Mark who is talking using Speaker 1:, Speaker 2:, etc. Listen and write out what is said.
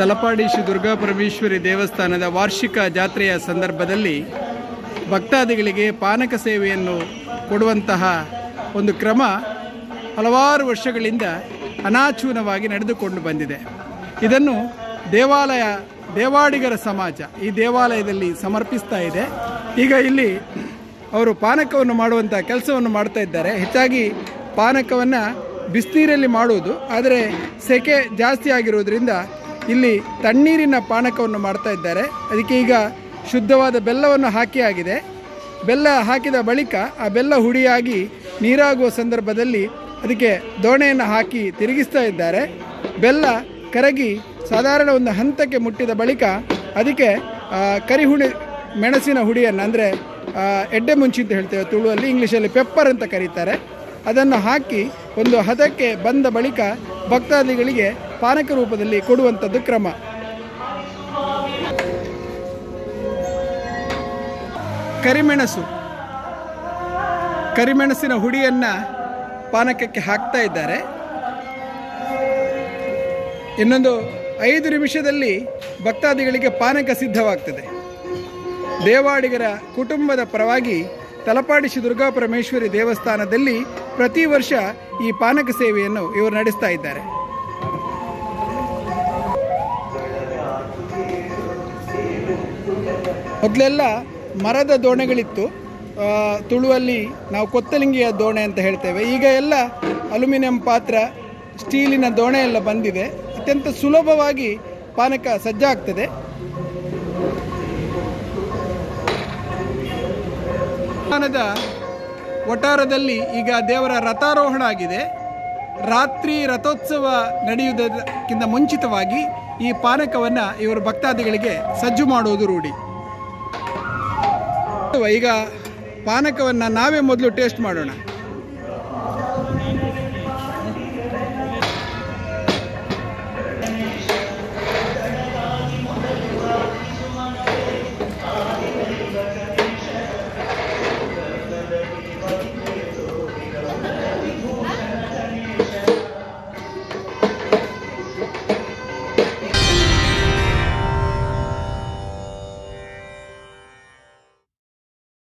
Speaker 1: ತಲಪಾಡಿ ಶ್ರೀ ದುರ್ಗಾ ಪರಮೇಶ್ವರಿ ದೇವಸ್ಥಾನದ ವಾರ್ಷಿಕ ಜಾತ್ರೆಯ ಸಂದರ್ಭದಲ್ಲಿ ಭಕ್ತಾದಿಗಳಿಗೆ ಪಾನಕ ಸೇವೆಯನ್ನು ಕೊಡುವಂತಹ ಒಂದು ಕ್ರಮ ಹಲವಾರು ವರ್ಷಗಳಿಂದ ಅನಾಚೂನವಾಗಿ ನಡೆದುಕೊಂಡು ಬಂದಿದೆ ಇದನ್ನು ದೇವಾಲಯ ದೇವಾಡಿಗರ ಸಮಾಜ ಈ ದೇವಾಲಯದಲ್ಲಿ ಸಮರ್ಪಿಸ್ತಾ ಇದೆ ಈಗ ಇಲ್ಲಿ ಅವರು ಪಾನಕವನ್ನು ಮಾಡುವಂಥ ಕೆಲಸವನ್ನು ಮಾಡ್ತಾ ಇದ್ದಾರೆ ಹೆಚ್ಚಾಗಿ ಪಾನಕವನ್ನು ಬಿಸಿನೀರಲ್ಲಿ ಮಾಡುವುದು ಆದರೆ ಸೆಕೆ ಜಾಸ್ತಿ ಆಗಿರುವುದರಿಂದ ಇಲ್ಲಿ ತಣ್ಣೀರಿನ ಪಾನಕವನ್ನು ಮಾಡ್ತಾ ಇದ್ದಾರೆ ಅದಕ್ಕೆ ಈಗ ಶುದ್ಧವಾದ ಬೆಲ್ಲವನ್ನು ಹಾಕಿ ಆಗಿದೆ ಬೆಲ್ಲ ಹಾಕಿದ ಬಳಿಕ ಆ ಬೆಲ್ಲ ಹುಡಿಯಾಗಿ ನೀರಾಗುವ ಸಂದರ್ಭದಲ್ಲಿ ಅದಕ್ಕೆ ದೋಣೆಯನ್ನು ಹಾಕಿ ತಿರುಗಿಸ್ತಾ ಇದ್ದಾರೆ ಬೆಲ್ಲ ಕರಗಿ ಸಾಧಾರಣ ಒಂದು ಹಂತಕ್ಕೆ ಮುಟ್ಟಿದ ಬಳಿಕ ಅದಕ್ಕೆ ಆ, ಕರಿಹುಡಿ ಮೆಣಸಿನ ಹುಡಿಯನ್ನು ಅಂದರೆ ಎಡ್ಡೆ ಮುಂಚಿ ಅಂತ ಹೇಳ್ತೇವೆ ತುಳುವಲ್ಲಿ ಇಂಗ್ಲೀಷಲ್ಲಿ ಪೆಪ್ಪರ್ ಅಂತ ಕರೀತಾರೆ ಅದನ್ನು ಹಾಕಿ ಒಂದು ಹದಕ್ಕೆ ಬಂದ ಬಳಿಕ ಭಕ್ತಾದಿಗಳಿಗೆ ಪಾನಕ ರೂಪದಲ್ಲಿ ಕೊಡುವಂಥದ್ದು ಕ್ರಮ ಕರಿಮೆಣಸು ಕರಿಮೆಣಸಿನ ಹುಡಿಯನ್ನು ಪಾನಕಕ್ಕೆ ಹಾಕ್ತಾ ಇದ್ದಾರೆ ಇನ್ನೊಂದು ಐದು ನಿಮಿಷದಲ್ಲಿ ಭಕ್ತಾದಿಗಳಿಗೆ ಪಾನಕ ಸಿದ್ಧವಾಗ್ತದೆ ದೇವಾಡಿಗರ ಕುಟುಂಬದ ಪರವಾಗಿ ತಲಪಾಡಿ ಶ್ರೀ ದುರ್ಗಾ ಪರಮೇಶ್ವರಿ ದೇವಸ್ಥಾನದಲ್ಲಿ ಪ್ರತಿ ವರ್ಷ ಈ ಪಾನಕ ಸೇವೆಯನ್ನು ಇವರು ನಡೆಸ್ತಾ ಇದ್ದಾರೆ ಮೊದಲೆಲ್ಲ ಮರದ ದೋಣೆಗಳಿತ್ತು ಆ, ತುಳುವಲ್ಲಿ ನಾವು ಕೊತ್ತಲಿಂಗಿಯ ದೋಣೆ ಅಂತ ಹೇಳ್ತೇವೆ ಈಗ ಎಲ್ಲ ಅಲ್ಯೂಮಿನಿಯಂ ಪಾತ್ರ ಸ್ಟೀಲಿನ ದೋಣೆ ಎಲ್ಲ ಬಂದಿದೆ ಅತ್ಯಂತ ಸುಲಭವಾಗಿ ಪಾನಕ ಸಜ್ಜಾಗ್ತದೆ ದೇವಸ್ಥಾನದ ಒಟ್ಟಾರದಲ್ಲಿ ಈಗ ದೇವರ ರಥಾರೋಹಣ ಆಗಿದೆ ರಾತ್ರಿ ರಥೋತ್ಸವ ನಡೆಯುವುದಕ್ಕಿಂತ ಮುಂಚಿತವಾಗಿ ಈ ಪಾನಕವನ್ನು ಇವರು ಭಕ್ತಾದಿಗಳಿಗೆ ಸಜ್ಜು ಮಾಡುವುದು ರೂಢಿ ಈಗ ಪಾನಕವನ್ನು ನಾವೇ ಮೊದಲು ಟೇಸ್ಟ್ ಮಾಡೋಣ